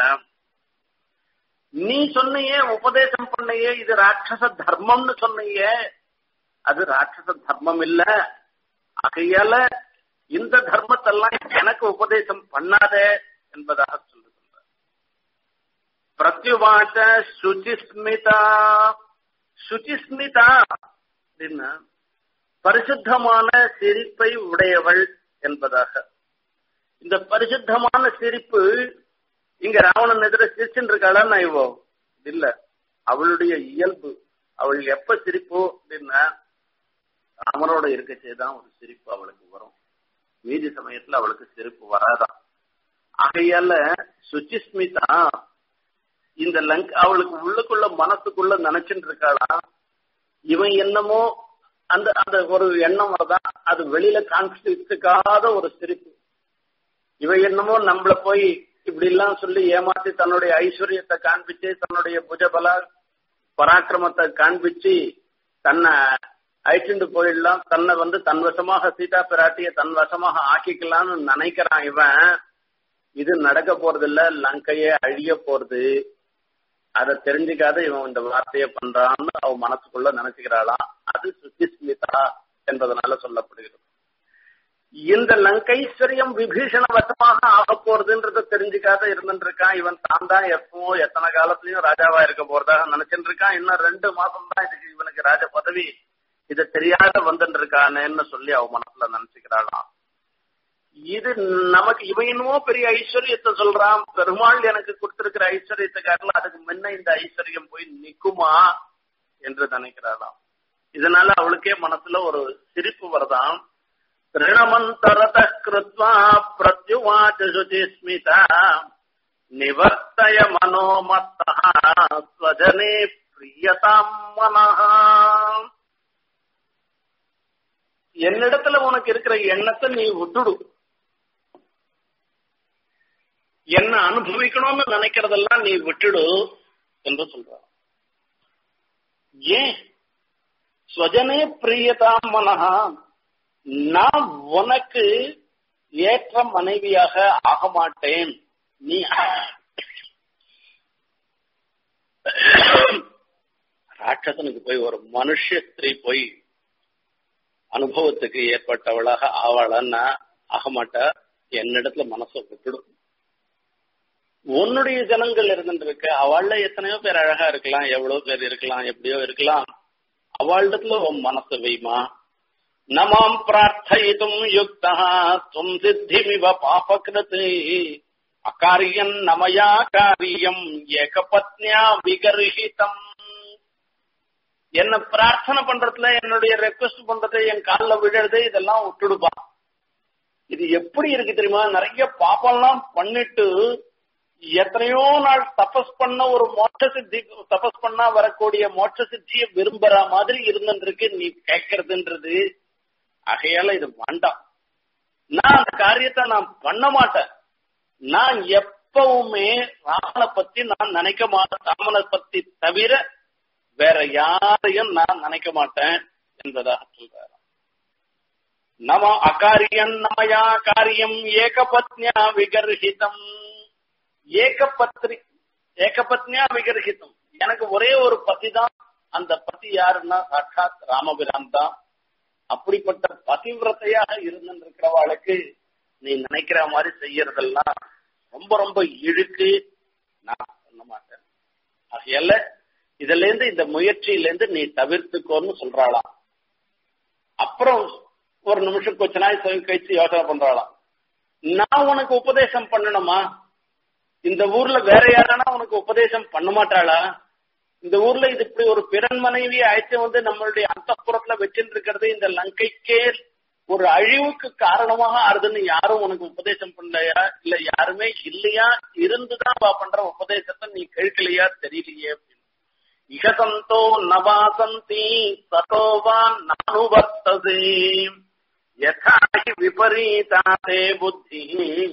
நீ சொன்னையே உபதேசம் பண்ணையே இது ராட்சச தர்மம்னு சொன்னையே அது ராட்சச தர்மம் இல்ல ஆகையால இந்த தர்மத்தெல்லாம் எனக்கு உபதேசம் பண்ணாத என்பதாக சொல்லுகின்றார் பிரத்யுவாச்ச சுச்சிஸ்மிதா சுச்சிஸ்மிதா அப்படின்னா பரிசுத்தமான சிரிப்பை உடையவள் என்பதாக இந்த பரிசுத்தமான சிரிப்பு இங்க ராவணன் எதிர சிரிச்சுட்டு இருக்காளா நான் இவோ இல்ல அவளுடைய இயல்பு அவள் எப்ப சிரிப்போ அப்படின்னா ராமனோட இருக்கச்சேதான் ஒரு சிரிப்பு அவளுக்கு வரும் மீதி சமயத்துல அவளுக்கு சிரிப்பு வராதான் ஆகையால சுச்சிஸ்மிதா இந்த லங்க் அவளுக்கு உள்ளுக்குள்ள மனசுக்குள்ள நினைச்சுட்டு இருக்காளா இவன் என்னமோ அந்த அந்த ஒரு எண்ணம் வரதான் அது வெளியில காண்பிச்சுக்காத ஒரு சிரிப்பு இவ என்னமோ நம்மள போய் இப்படி எல்லாம் சொல்லி ஏமாத்தி தன்னுடைய ஐஸ்வர்யத்தை காண்பிச்சு தன்னுடைய புஜபல பராக்கிரமத்தை காண்பிச்சு தன்னை அழிச்சுட்டு போயிடலாம் தன்னை வந்து தன் வசமாக சீதா பிராட்டிய தன் வசமாக ஆக்கிக்கலாம்னு நினைக்கிறான் இவன் இது நடக்க போறது இல்ல லங்கையே அழிய போறது அதை தெரிஞ்சுக்காத இவன் இந்த வார்த்தையை பண்றான்னு அவ மனசுக்குள்ள நினைச்சுக்கிறாளாம் அது சுத்திஸ்மிதா என்பதனால சொல்லப்படுகிறது இந்த லங்கைஸ்வரியம் விபீஷண வசமாக ஆக போறதுன்றத தெரிஞ்சுக்காத இருந்துட்டு இருக்கான் இவன் தான் தான் எப்பவும் எத்தனை காலத்திலயும் ராஜாவா இருக்க போறதாக நினைச்சுட்டு இருக்கான் இன்னும் ரெண்டு மாசம் தான் இதுக்கு இவனுக்கு ராஜ பதவி இதை தெரியாத வந்துட்டு இருக்கானேன்னு சொல்லி அவ மனசுல நினைச்சுக்கிறாளாம் இது நமக்கு இவன் என்னமோ பெரிய ஐஸ்வர்யத்தை சொல்றான் பெருமாள் எனக்கு கொடுத்திருக்கிற ஐஸ்வர்யத்தை காட்டில அதுக்கு முன்ன இந்த ஐஸ்வர்யம் போய் நிக்குமா என்று நினைக்கிறாளாம் இதனால அவளுக்கே மனசுல ஒரு சிரிப்பு வருதான் ऋणमन्तरत कृत्वा प्रत्युवाच शुचिस्मिता निवर्तय मनोमत्तः स्वजने प्रियताम् मनः என்னிடத்துல உனக்கு இருக்கிற எண்ணத்தை நீ விட்டுடு என்ன அனுபவிக்கணும்னு நினைக்கிறதெல்லாம் நீ விட்டுடு என்று சொல்ற ஏன் ஸ்வஜனே பிரியதாம் மனஹா நான் உனக்கு ஏற்ற மனைவியாக ஆக மாட்டேன் நீ ராட்சசனுக்கு போய் ஒரு மனுஷ ஸ்திரீ போய் அனுபவத்துக்கு ஏற்பட்டவளாக ஆவாளன்னா ஆக மாட்டா என்னிடத்துல மனசை விட்டுடும் உன்னுடைய ஜனங்கள் இருந்துருக்கு அவள்ல எத்தனையோ பேர் அழகா இருக்கலாம் எவ்வளவு பேர் இருக்கலாம் எப்படியோ இருக்கலாம் அவளிடத்துல உன் மனசு வைமா நமாம் பிரார்த்தயிதும் யுக்தா தும் சித்திமிவ பாபகிருத் அகாரியம் நமயா காரியம் ஏகபத்னியா விகர்ஹிதம் என்ன பிரார்த்தனை பண்றதுல என்னுடைய ரெக்வஸ்ட் பண்றது என் காலில் விழுறது இதெல்லாம் விட்டுடுப்பா இது எப்படி இருக்கு தெரியுமா நிறைய பாப்பம்லாம் பண்ணிட்டு எத்தனையோ நாள் தபஸ் பண்ண ஒரு மோட்ச சித்தி தபஸ் பண்ணா வரக்கூடிய மோட்ச சித்தியை விரும்புற மாதிரி இருந்துருக்கு நீ கேட்கறதுன்றது ஆகையால இது வேண்டாம் நான் அந்த காரியத்தை நான் பண்ண மாட்டேன் நான் எப்பவுமே ராமனை பத்தி நான் நினைக்க மாட்டேன் ராமனை பத்தி தவிர வேற யாரையும் நான் நினைக்க மாட்டேன் என்பதாக சொல்றாரு நம அகாரியம் நமயா காரியம் ஏகபத்னியா விகர்ஹிதம் ஏகபத்ரி ஏகபத்னியா விகர்ஹிதம் எனக்கு ஒரே ஒரு பதி தான் அந்த பதி யாருன்னா சாட்சாத் ராமபிரான் தான் அப்படிப்பட்ட பதிவிரத்தையாக இருந்திருக்கிறவாளுக்கு நீ நினைக்கிற மாதிரி செய்யறதெல்லாம் ரொம்ப ரொம்ப இழுக்கு நான் பண்ண மாட்டேன் ஆகையால இதுல இருந்து இந்த முயற்சியில இருந்து நீ தவிர்த்துக்கோன்னு சொல்றாளாம் அப்புறம் ஒரு நிமிஷம் கொஞ்ச நாள் கழிச்சு யோசனை பண்றாளாம் நான் உனக்கு உபதேசம் பண்ணணுமா இந்த ஊர்ல வேற யாரானா உனக்கு உபதேசம் பண்ண மாட்டாளா இந்த ஊர்ல இது இப்படி ஒரு பிறன் மனைவி அழைத்து வந்து நம்மளுடைய அந்த வச்சுட்டு இருக்கிறது இந்த லங்கைக்கே ஒரு அழிவுக்கு காரணமாக ஆறுதுன்னு யாரும் உனக்கு உபதேசம் பண்ணலையா இல்ல யாருமே இல்லையா இருந்துதான் வா பண்ற உபதேசத்தை நீ கேட்கலையா தெரியலையே அப்படின்னு இகசந்தோ நவாசந்தி சதோவான் நானுவர்த்ததே யதாஹி விபரீதாதே புத்தி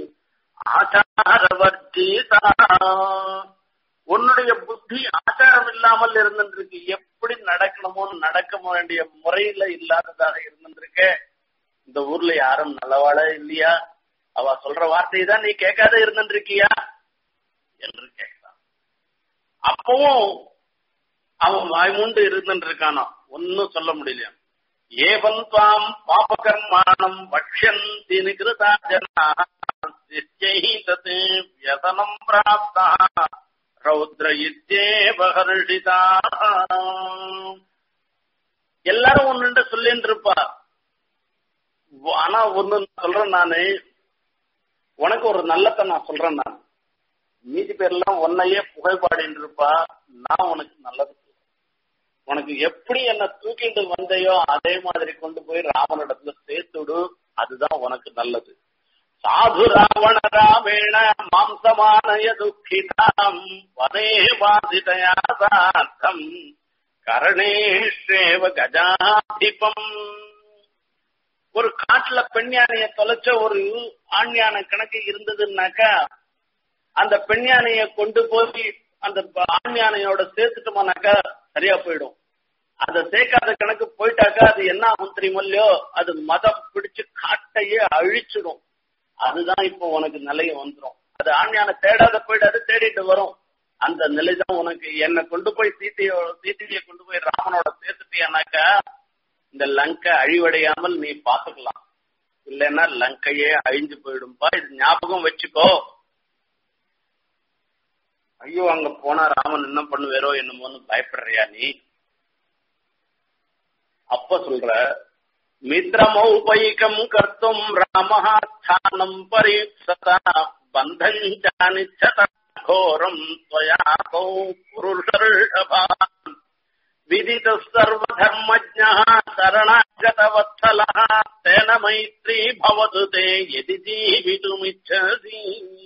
ஆச்சாரவர்ஜீதா உன்னுடைய புத்தி ஆச்சாரம் இல்லாமல் இருந்திருக்கு எப்படி நடக்கணுமோ நடக்க வேண்டிய முறையில இல்லாததாக இருந்திருக்க இந்த ஊர்ல யாரும் நல்லவாள இல்லையா அவ சொல்ற வார்த்தையை தான் நீ கேட்காத இருந்திருக்கியா என்று கேட்கிறான் அப்பவும் அவன் வாய்மூண்டு இருந்துட்டு இருக்கானோ ஒன்னும் சொல்ல முடியல ஏவன் துவாம் பாபகர்மாணம் பக்ஷந்தி நிகிருதா ஜனா தத் வியசனம் பிராப்தா ரௌத்ர இத்தேவ ஹர்ஷிதா எல்லாரும் ஒன்னு சொல்லிட்டு இருப்பா ஆனா ஒண்ணு சொல்றேன் நானு உனக்கு ஒரு நல்லத்தை நான் சொல்றேன் நான் மீதி பேர்லாம் உன்னையே புகைப்பாடின்னு இருப்பா நான் உனக்கு நல்லது உனக்கு எப்படி என்ன தூக்கிட்டு வந்தையோ அதே மாதிரி கொண்டு போய் ராமனிடத்துல சேர்த்துடு அதுதான் உனக்கு நல்லது சாது ராவண ராமேண மாம்சமானய துக்கிதாம் வனே வாசிதயா சார்த்தம் கரணேஷேவ கஜாதிபம் ஒரு காட்டுல பெண் யானைய தொலைச்ச ஒரு ஆண் யானை கணக்கு இருந்ததுன்னாக்கா அந்த பெண் யானைய கொண்டு போய் அந்த ஆண் யானையோட சேர்த்துட்டோம்னாக்கா சரியா போயிடும் அதை சேர்க்காத கணக்கு போயிட்டாக்கா அது என்ன ஆகும் தெரியுமோ அது மதம் பிடிச்சு காட்டையே அழிச்சிடும் அதுதான் இப்போ உனக்கு நிலைய வந்துடும் அது ஆண் யானை தேடாத போயிடாது தேடிட்டு வரும் அந்த நிலை தான் உனக்கு என்னை கொண்டு போய் சீத்தையோ சீத்தையை கொண்டு போய் ராமனோட சேர்த்துட்டியானாக்கா இந்த லங்கை அழிவடையாமல் நீ பாத்துக்கலாம் இல்லைன்னா லங்கையே அழிஞ்சு போயிடும்பா இது ஞாபகம் வச்சுக்கோ ஐயோ அங்க போனா ராமன் என்ன பண்ணுவேரோ என்னமோன்னு பயப்படுறியா நீ அப்ப சொல்ற மித்ரமௌபைகம் கர்த்தும் ராமஹாஸ்தானம் பரீட்சதா பந்தம் ஜானிச்சத घोरम् त्वयाकौ पुरुषर्षभान् विदितः सर्वधर्मज्ञः शरणागतवत्सलः तेन मैत्री भवतु ते यदि जीवितुमिच्छसि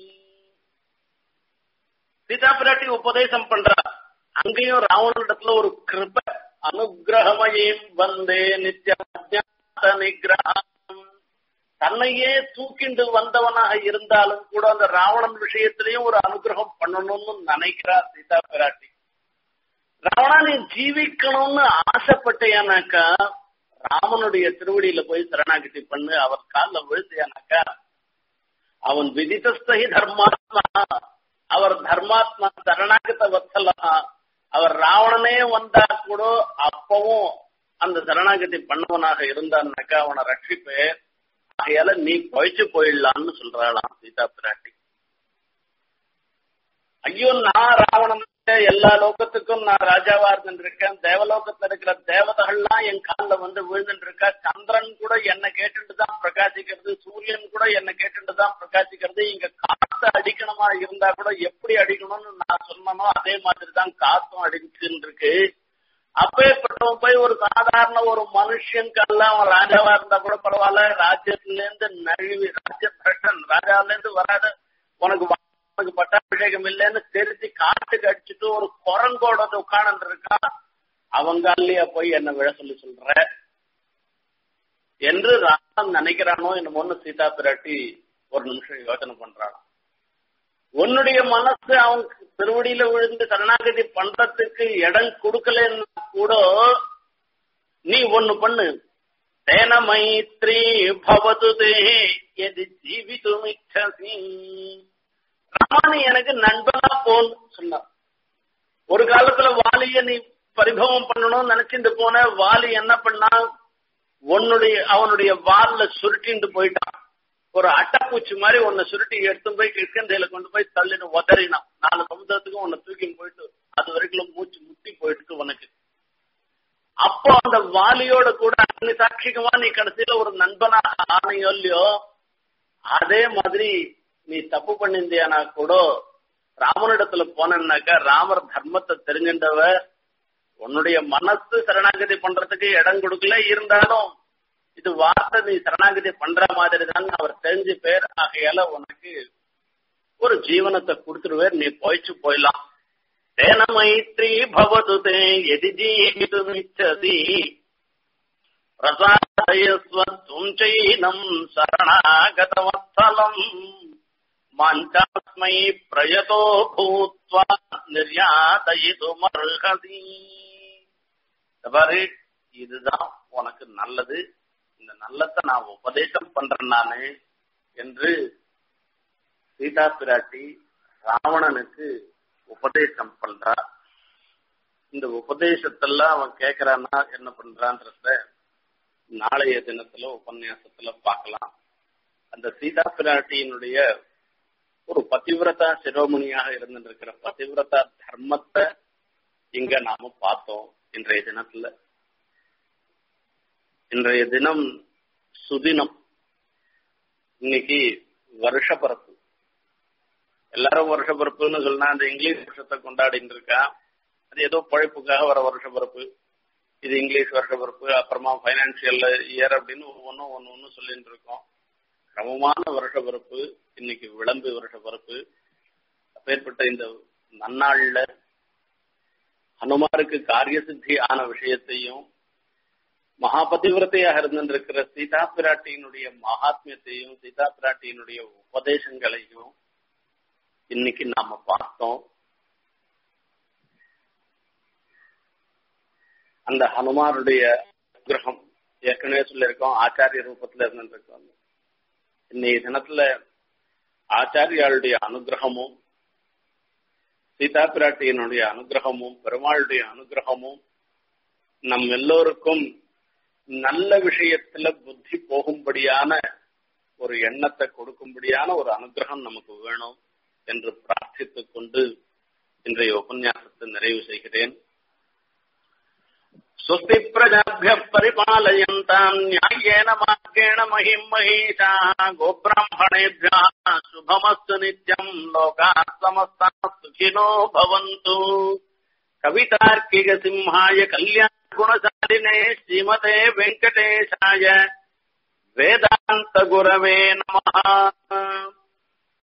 சீதா பிராட்டி உபதேசம் பண்றா அங்கேயும் ராவணனிடத்துல ஒரு கிருப அனுகிரகமயம் வந்தே நித்திய நிகிரகம் தன்னையே தூக்கிண்டு வந்தவனாக இருந்தாலும் கூட அந்த ராவணன் விஷயத்திலையும் ஒரு அனுகிரகம் பண்ணணும்னு நினைக்கிறா சீதா பிராட்டி ராவணா நீ ஜீவிக்கணும்னு ஆசைப்பட்டேனாக்கா ராமனுடைய திருவடியில போய் சரணாகிட்டி பண்ணு அவர் காலில் விழுத்தியானாக்கா அவன் விதித்தஸ்தகி தர்மாத்மா அவர் தர்மாத்மா சரணாகத வத்தலா அவர் ராவணனே வந்தா கூட அப்பவும் அந்த சரணாகதி பண்ணவனாக இருந்தான்னாக்கா அவனை ரட்சிப்பேன் ஆகையால நீ பழிச்சு போயிடலான்னு சொல்றாளாம் சீதா பிராட்டி ஐயோ நான் ராவணன் எல்லா லோகத்துக்கும் நான் ராஜாவா இருந்திருக்கேன் தேவலோகத்துல இருக்கிற தேவதைகள்லாம் என் காலில் வந்து விழுந்துட்டு இருக்கா சந்திரன் கூட என்ன கேட்டுட்டு தான் பிரகாசிக்கிறது சூரியன் கூட என்ன கேட்டுட்டு தான் பிரகாசிக்கிறது இங்க காத்து அடிக்கணுமா இருந்தா கூட எப்படி அடிக்கணும்னு நான் சொன்னனோ அதே மாதிரி தான் காத்தும் அடிச்சுட்டு இருக்கு அப்பேற்பட்டவன் போய் ஒரு சாதாரண ஒரு மனுஷன் கல்ல அவன் ராஜாவா இருந்தா கூட பரவாயில்ல ராஜ்யத்துல இருந்து நழுவி ராஜ்ய பிரஷன் ராஜால இருந்து வராத உனக்கு உனக்கு பட்டாபிஷேகம் இல்லைன்னு தெரிஞ்சு காட்டுக்கு அடிச்சுட்டு ஒரு குரங்கோட உட்கார்ந்து இருக்கான் அவங்காலயா போய் என்ன விழ சொல்லி சொல்ற என்று ராமன் நினைக்கிறானோ என்னமோன்னு சீதா பிராட்டி ஒரு நிமிஷம் யோசனை பண்றான் உன்னுடைய மனசு அவன் திருவடியில விழுந்து கருணாகதி பண்றதுக்கு இடம் கொடுக்கலன்னா கூட நீ ஒண்ணு பண்ணு தேன மைத்ரி பவது தே எது ஜீவிதுமிச்சசி ராமன் எனக்கு நண்பனா போன் சொன்னார் ஒரு காலத்துல வாலிய நீ பரிபவம் பண்ணணும்னு நினைச்சிட்டு போன வாலி என்ன பண்ணா உன்னுடைய அவனுடைய வால்ல சுருட்டிட்டு போயிட்டான் ஒரு அட்டைப்பூச்சி மாதிரி உன்னை சுருட்டி எடுத்து போய் கிழக்கந்தையில கொண்டு போய் தள்ளின்னு உதறினான் நாலு சமுதிரத்துக்கும் உன்னை தூக்கின்னு போயிட்டு அது வரைக்கும் மூச்சு முட்டி போயிட்டு உனக்கு அப்போ அந்த வாலியோட கூட அக்னி சாட்சிகமா நீ கடைசியில ஒரு நண்பனாக ஆணையோ இல்லையோ அதே மாதிரி நீ தப்பு பண்ணிருந்தியானா கூட ராமனிடத்துல போனன்னாக்கா ராமர் தர்மத்தை தெரிஞ்சின்றவ உன்னுடைய மனசு சரணாகதி பண்றதுக்கு இடம் கொடுக்கல இருந்தாலும் இது வார்த்தை நீ சரணாகதி பண்ற மாதிரி தான் அவர் தெரிஞ்சு பேர் ஆகையால உனக்கு ஒரு ஜீவனத்தை கொடுத்துருவேர் நீ போயிச்சு போயிடலாம் தேன மைத்ரி பவது தே எதி ஜீவிதுமிச்சதி பிரசாதயஸ்வம் சைனம் சரணாகதவத்சலம் மாஞ்சாஸ்மை பிரயதோ பூத்வா நிர்யாதயிதுமர்ஹசி பாரு இதுதான் உனக்கு நல்லது இந்த நல்லத்தை நான் உபதேசம் பண்றேன் நானு என்று சீதா பிராட்டி ராவணனுக்கு உபதேசம் பண்றா இந்த உபதேசத்தெல்லாம் அவன் கேட்கறான்னா என்ன பண்றான்றத நாளைய தினத்துல உபன்யாசத்துல பார்க்கலாம் அந்த சீதா பிராட்டியினுடைய ஒரு பதிவிரதா சிரோமணியாக இருந்திருக்கிற பதிவிரதா தர்மத்தை இங்க நாம பார்த்தோம் இன்றைய தினத்துல இன்றைய தினம் சுதினம் இன்னைக்கு வருஷ பிறப்பு எல்லாரும் வருஷ பிறப்புன்னு சொன்னா அந்த இங்கிலீஷ் வருஷத்தை கொண்டாடிட்டு இருக்கா அது ஏதோ பழைப்புக்காக வர வருஷ பிறப்பு இது இங்கிலீஷ் வருஷ பிறப்பு அப்புறமா பைனான்சியல் இயர் அப்படின்னு ஒவ்வொன்றும் ஒன்று ஒன்று சொல்லிட்டு இருக்கோம் கிரமமான வருஷ பிறப்பு இன்னைக்கு விளம்பு வருஷ பிறப்பு அப்பேற்பட்ட இந்த நன்னாள்ல ஹனுமாருக்கு காரிய சித்தி ஆன விஷயத்தையும் மகாபதிவிரத்தையாக இருந்திருக்கிற சீதா பிராட்டியினுடைய மகாத்மியத்தையும் சீதா பிராட்டியினுடைய உபதேசங்களையும் இன்னைக்கு நாம பார்த்தோம் அந்த ஹனுமாருடைய கிரகம் ஏற்கனவே சொல்லியிருக்கோம் ஆச்சாரிய ரூபத்துல இருந்திருக்கோம் இன்னைய தினத்துல ஆச்சாரியாளுடைய அனுகிரகமும் சீதா பிராட்டியினுடைய அனுகிரகமும் பெருமாளுடைய அனுகிரகமும் நம் எல்லோருக்கும் நல்ல விஷயத்துல புத்தி போகும்படியான ஒரு எண்ணத்தை கொடுக்கும்படியான ஒரு அனுகிரகம் நமக்கு வேணும் என்று பிரார்த்தித்துக் கொண்டு இன்றைய உபன்யாசத்தை நிறைவு செய்கிறேன் स्वस्ति प्रजाभ्यः परिपालयन्ताम् न्याय्येन मार्गेण महिम् महिषाः गोब्राह्मणेभ्यः शुभमस्तु नित्यम् लोकाः समस्ताः सुखिनो भवन्तु कवितार्किकसिंहाय कल्याणगुणशालिने श्रीमते वेङ्कटेशाय वेदान्तगुरवे नमः